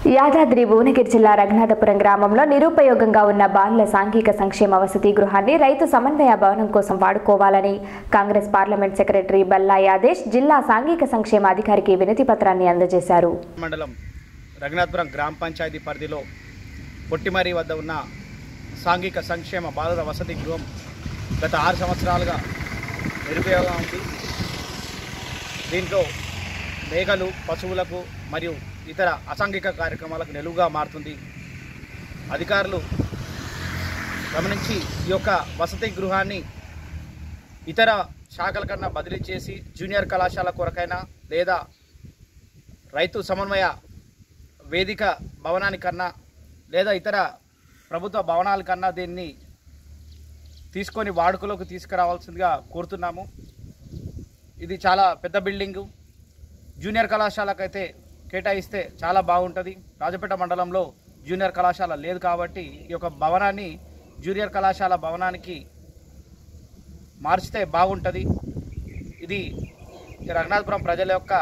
యాదాద్రి భువనగిరి జిల్లా రఘునాథపురం గ్రామంలో నిరుపయోగంగా ఉన్న బాలుల సాంఘిక సంక్షేమ వసతి గృహాన్ని రైతు సమన్వయ భవనం కోసం వాడుకోవాలని కాంగ్రెస్ పార్లమెంట్ సెక్రటరీ బల్లా యాదేశ్ జిల్లా సాంఘిక సంక్షేమ అధికారికి వినతి పత్రాన్ని అందజేశారు మండలం రఘునాథపురం గ్రామ పంచాయతీ పరిధిలో పొట్టిమరి వద్ద ఉన్న సాంఘిక సంక్షేమ బాలుర వసతి గృహం గత ఆరు సంవత్సరాలుగా నిరుపయోగం ఉంది దీంట్లో మేకలు పశువులకు మరియు ఇతర అసాంఘిక కార్యక్రమాలకు నిలువుగా మారుతుంది అధికారులు గమనించి ఈ యొక్క వసతి గృహాన్ని ఇతర శాఖల కన్నా బదిలీ చేసి జూనియర్ కళాశాల కొరకైనా లేదా రైతు సమన్వయ వేదిక భవనానికన్నా లేదా ఇతర ప్రభుత్వ భవనాల కన్నా దీన్ని తీసుకొని వాడుకలోకి తీసుకురావాల్సిందిగా కోరుతున్నాము ఇది చాలా పెద్ద బిల్డింగు జూనియర్ కళాశాలకైతే కేటాయిస్తే చాలా బాగుంటుంది రాజపేట మండలంలో జూనియర్ కళాశాల లేదు కాబట్టి ఈ యొక్క భవనాన్ని జూనియర్ కళాశాల భవనానికి మార్చితే బాగుంటుంది ఇది ఈ రఘునాథపురం ప్రజల యొక్క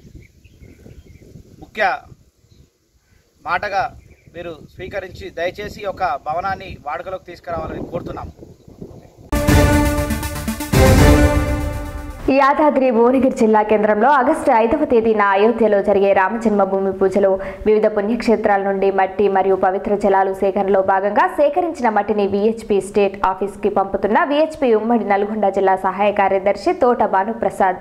ముఖ్య మాటగా మీరు స్వీకరించి దయచేసి ఒక భవనాన్ని వాడుకలోకి తీసుకురావాలని కోరుతున్నాము యాదాద్రి భువనగిరి జిల్లా కేంద్రంలో ఆగస్టు ఐదవ తేదీన అయోధ్యలో జరిగే రామజన్మభూమి పూజలో వివిధ పుణ్యక్షేత్రాల నుండి మట్టి మరియు పవిత్ర జలాలు సేకరణలో భాగంగా సేకరించిన మట్టిని విహెచ్పి స్టేట్ ఆఫీస్కి పంపుతున్న విహెచ్పి ఉమ్మడి నల్గొండ జిల్లా సహాయ కార్యదర్శి తోట భానుప్రసాద్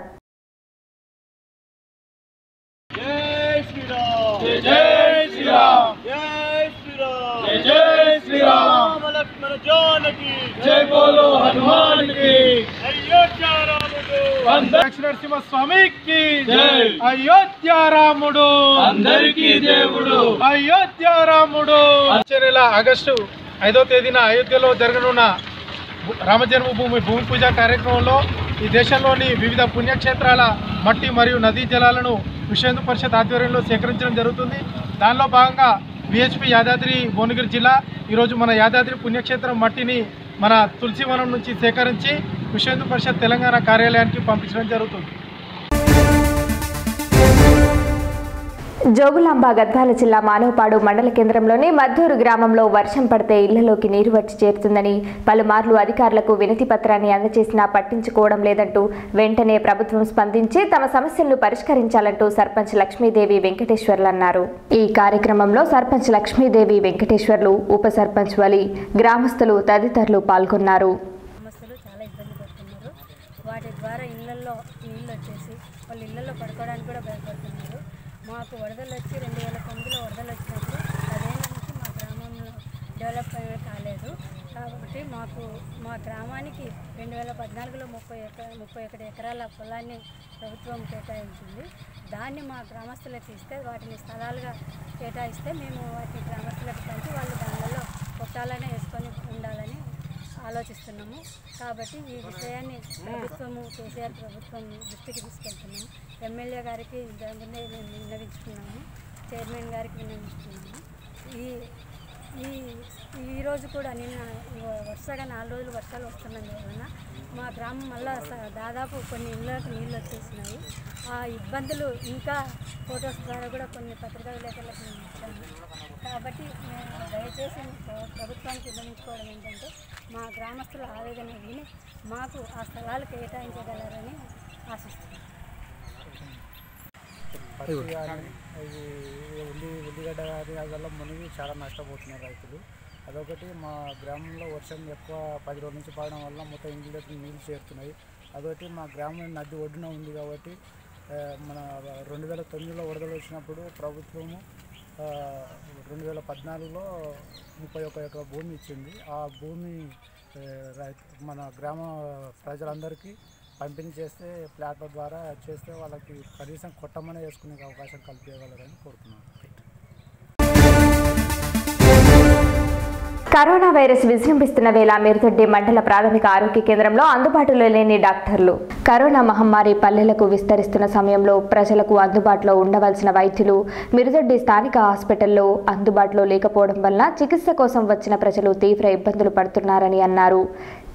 జై శ్రీరామ్ జై జై శ్రీరామ్ జై శ్రీరామ్ జై జై శ్రీరామ్ రామ లక్ష్మణ జానకి జై బోలో హనుమాన్ కి అయోధ్య రాముడు నరసింహ స్వామికి అయోధ్య రాముడు అందరికీ దేవుడు అయోధ్య రాముడు వచ్చే నెల ఆగస్టు ఐదో తేదీన అయోధ్యలో జరగనున్న భూ- రామ జన్మభూమి భూమి పూజ కార్యక్రమంలో ఈ దేశంలోని వివిధ పుణ్యక్షేత్రాల మట్టి మరియు నదీ జలాలను విశ్వ హిందూ పరిషత్ ఆధ్వర్యంలో సేకరించడం జరుగుతుంది దానిలో భాగంగా విహెచ్పి యాదాద్రి భువనగిరి జిల్లా ఈరోజు మన యాదాద్రి పుణ్యక్షేత్రం మట్టిని మన తులసివనం నుంచి సేకరించి విశ్వ హిందూ పరిషత్ తెలంగాణ కార్యాలయానికి పంపించడం జరుగుతుంది జోగులాంబ గద్వాల జిల్లా మానవపాడు మండల కేంద్రంలోని మద్దూరు గ్రామంలో వర్షం పడితే ఇళ్లలోకి నీరు వచ్చి చేరుతుందని పలుమార్లు అధికారులకు వినతి పత్రాన్ని అందజేసినా పట్టించుకోవడం లేదంటూ వెంటనే ప్రభుత్వం స్పందించి తమ సమస్యలను పరిష్కరించాలంటూ సర్పంచ్ లక్ష్మీదేవి వెంకటేశ్వర్లు అన్నారు ఈ కార్యక్రమంలో సర్పంచ్ లక్ష్మీదేవి వెంకటేశ్వర్లు ఉప సర్పంచ్ వలి గ్రామస్తులు తదితరులు పాల్గొన్నారు సమస్యలు చాలా ఇబ్బంది పడుతున్నారు వాటి ద్వారా ఇళ్ళల్లో నీళ్ళు వచ్చేసి వాళ్ళు ఇళ్ళల్లో పడుకోవడానికి కూడా భయపడుతున్నారు మాకు వరదలు వచ్చి రెండు వేల తొమ్మిదిలో వరదలు వచ్చినప్పుడు పదేళ్ళ నుంచి మా గ్రామంలో డెవలప్ అనేది కాలేదు కాబట్టి మాకు మా గ్రామానికి రెండు వేల పద్నాలుగులో ముప్పై ఎక ముప్పై ఒకటి ఎకరాల పొలాన్ని ప్రభుత్వం కేటాయించింది దాన్ని మా గ్రామస్తులకు ఇస్తే వాటిని స్థలాలుగా కేటాయిస్తే మేము వాటిని గ్రామస్తులకు పంచి వాళ్ళు దానిలో కొట్టాలనే వేసుకొని ఉండాలని ఆలోచిస్తున్నాము కాబట్టి ఈ విషయాన్ని ప్రభుత్వము కేసీఆర్ ప్రభుత్వం దృష్టికి తీసుకెళ్తున్నాము ఎమ్మెల్యే గారికి దాని ముందే మేము విన్నవించుకున్నాము చైర్మన్ గారికి విన్నవించుకున్నాము ఈ ఈ ఈ రోజు కూడా నిన్న వరుసగా నాలుగు రోజులు వర్షాలు వస్తున్నాయి వలన మా గ్రామం మళ్ళా స- దాదాపు కొన్ని ఇళ్ళకు నీళ్ళు వచ్చేసినాయి ఆ ఇబ్బందులు ఇంకా ఫొటోస్ ద్వారా కూడా కొన్ని పత్రికా విలేకరులకు మేము ఇచ్చాము కాబట్టి మేము దయచేసి ప్ర- ప్రభుత్వానికి విన్నవించుకోవడం ఏంటంటే మా గ్రామస్తుల ఆవేదన విని మాకు ఆ స్థలాలు కేటాయించగలరని ఆశిస్తున్నాం పత్తి కానీ ఇది ఉల్లి ఉల్లిగడ్డ కానీ వల్ల మునిగి చాలా నష్టపోతున్నారు రైతులు అదొకటి మా గ్రామంలో వర్షం ఎక్కువ పది రోజుల నుంచి పడడం వల్ల మొత్తం ఇండ్లకి నీళ్ళు చేరుతున్నాయి అదొకటి మా గ్రామం నది ఒడ్డున ఉంది కాబట్టి ఆ, మన రెండు వేల తొమ్మిదిలో వరదలు వచ్చినప్పుడు ప్రభుత్వము ఆ, రెండు వేల పద్నాలుగులో ముప్పై ఒక ఎకర భూమి ఇచ్చింది ఆ భూమి ఆ, రైతు మన గ్రామ ప్రజలందరికీ పంపిణీ చేస్తే ప్లాట్ల ద్వారా చేస్తే వాళ్ళకి కనీసం కొట్టమనే వేసుకునే అవకాశం కల్పించగలరని కోరుతున్నాను కరోనా వైరస్ విజృంభిస్తున్న వేళ మిరుదొడ్డి మండల ప్రాథమిక ఆరోగ్య కేంద్రంలో అందుబాటులో లేని డాక్టర్లు కరోనా మహమ్మారి పల్లెలకు విస్తరిస్తున్న సమయంలో ప్రజలకు అందుబాటులో ఉండవలసిన వైద్యులు మిరుదొడ్డి స్థానిక హాస్పిటల్లో అందుబాటులో లేకపోవడం వల్ల చికిత్స కోసం వచ్చిన ప్రజలు తీవ్ర ఇబ్బందులు పడుతున్నారని అన్నారు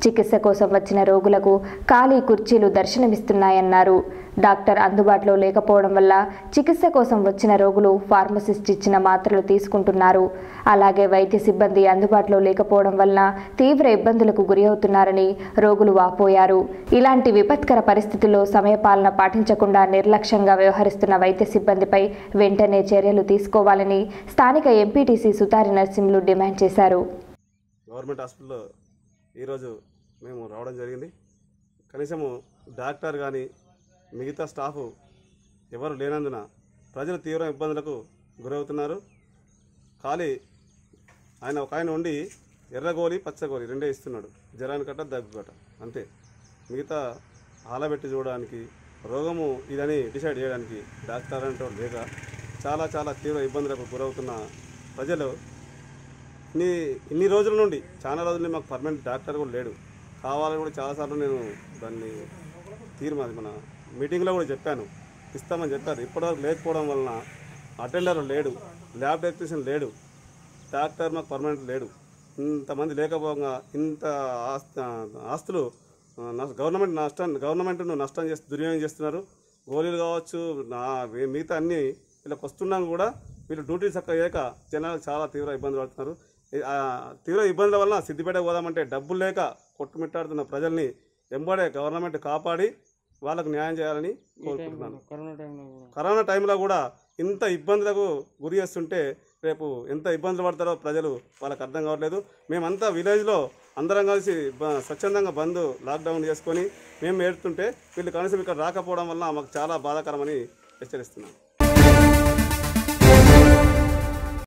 చికిత్స కోసం వచ్చిన రోగులకు ఖాళీ కుర్చీలు దర్శనమిస్తున్నాయన్నారు డాక్టర్ అందుబాటులో లేకపోవడం వల్ల చికిత్స కోసం వచ్చిన రోగులు ఫార్మసిస్ట్ ఇచ్చిన మాత్రలు తీసుకుంటున్నారు అలాగే వైద్య సిబ్బంది అందుబాటులో లేకపోవడం వలన తీవ్ర ఇబ్బందులకు గురి అవుతున్నారని రోగులు వాపోయారు ఇలాంటి విపత్కర పరిస్థితుల్లో సమయపాలన పాటించకుండా నిర్లక్ష్యంగా వ్యవహరిస్తున్న వైద్య సిబ్బందిపై వెంటనే చర్యలు తీసుకోవాలని స్థానిక ఎంపీటీసీ సుతారి నరసింహులు డిమాండ్ చేశారు గవర్నమెంట్ హాస్పిటల్లో ఈరోజు మేము రావడం జరిగింది కనీసము డాక్టర్ కానీ మిగతా స్టాఫ్ ఎవరు లేనందున ప్రజలు తీవ్ర ఇబ్బందులకు గురవుతున్నారు ఖాళీ ఆయన ఒక ఆయన ఉండి ఎర్రగోలి పచ్చగోలి రెండే ఇస్తున్నాడు జ్వరానికి కట్ట దగ్గు కట్ట అంతే మిగతా ఆలబెట్టి చూడడానికి రోగము ఇదని డిసైడ్ చేయడానికి డాక్టర్ అంటే లేక చాలా చాలా తీవ్ర ఇబ్బందులకు గురవుతున్న ప్రజలు ఇన్ని ఇన్ని రోజుల నుండి చాలా రోజుల నుండి మాకు పర్మనెంట్ డాక్టర్ కూడా లేడు కావాలని కూడా చాలాసార్లు నేను దాన్ని తీర్మానం మన మీటింగ్లో కూడా చెప్పాను ఇస్తామని చెప్పారు ఇప్పటివరకు లేకపోవడం వలన అటెండర్ లేడు ల్యాబ్ టెక్నీషియన్ లేడు డాక్టర్ మాకు పర్మనెంట్ లేడు ఇంతమంది లేకపోగా ఇంత ఆస్తి ఆస్తులు ఆ, నష్ట- గవర్నమెంట్ నష్టం గవర్నమెంట్ను నష్టం చేస్తూ దుర్వినియోగం చేస్తున్నారు గోళీలు కావచ్చు నా మిగతా అన్ని వీళ్ళకి వస్తున్నా కూడా వీళ్ళు డ్యూటీ చక్కగా చేయక జనాలు చాలా తీవ్ర ఇబ్బందులు పడుతున్నారు ఈ- ఆ తీవ్ర ఇబ్బందుల వలన సిద్దిపేట పోదామంటే డబ్బులు లేక కొట్టుమిట్టాడుతున్న ప్రజల్ని వెంబడే గవర్నమెంట్ కాపాడి వాళ్ళకు న్యాయం చేయాలని కోరుకుంటున్నాను కరోనా టైంలో కూడా ఇంత ఇబ్బందులకు గురి చేస్తుంటే రేపు ఎంత ఇబ్బందులు పడతారో ప్రజలు వాళ్ళకి అర్థం కావట్లేదు మేమంతా విలేజ్లో అందరం కలిసి బ- స్వచ్ఛందంగా బంద్ లాక్డౌన్ చేసుకొని మేము ఏడుతుంటే వీళ్ళు కనీసం ఇక్కడ రాకపోవడం వల్ల మాకు చాలా బాధాకరమని హెచ్చరిస్తున్నాం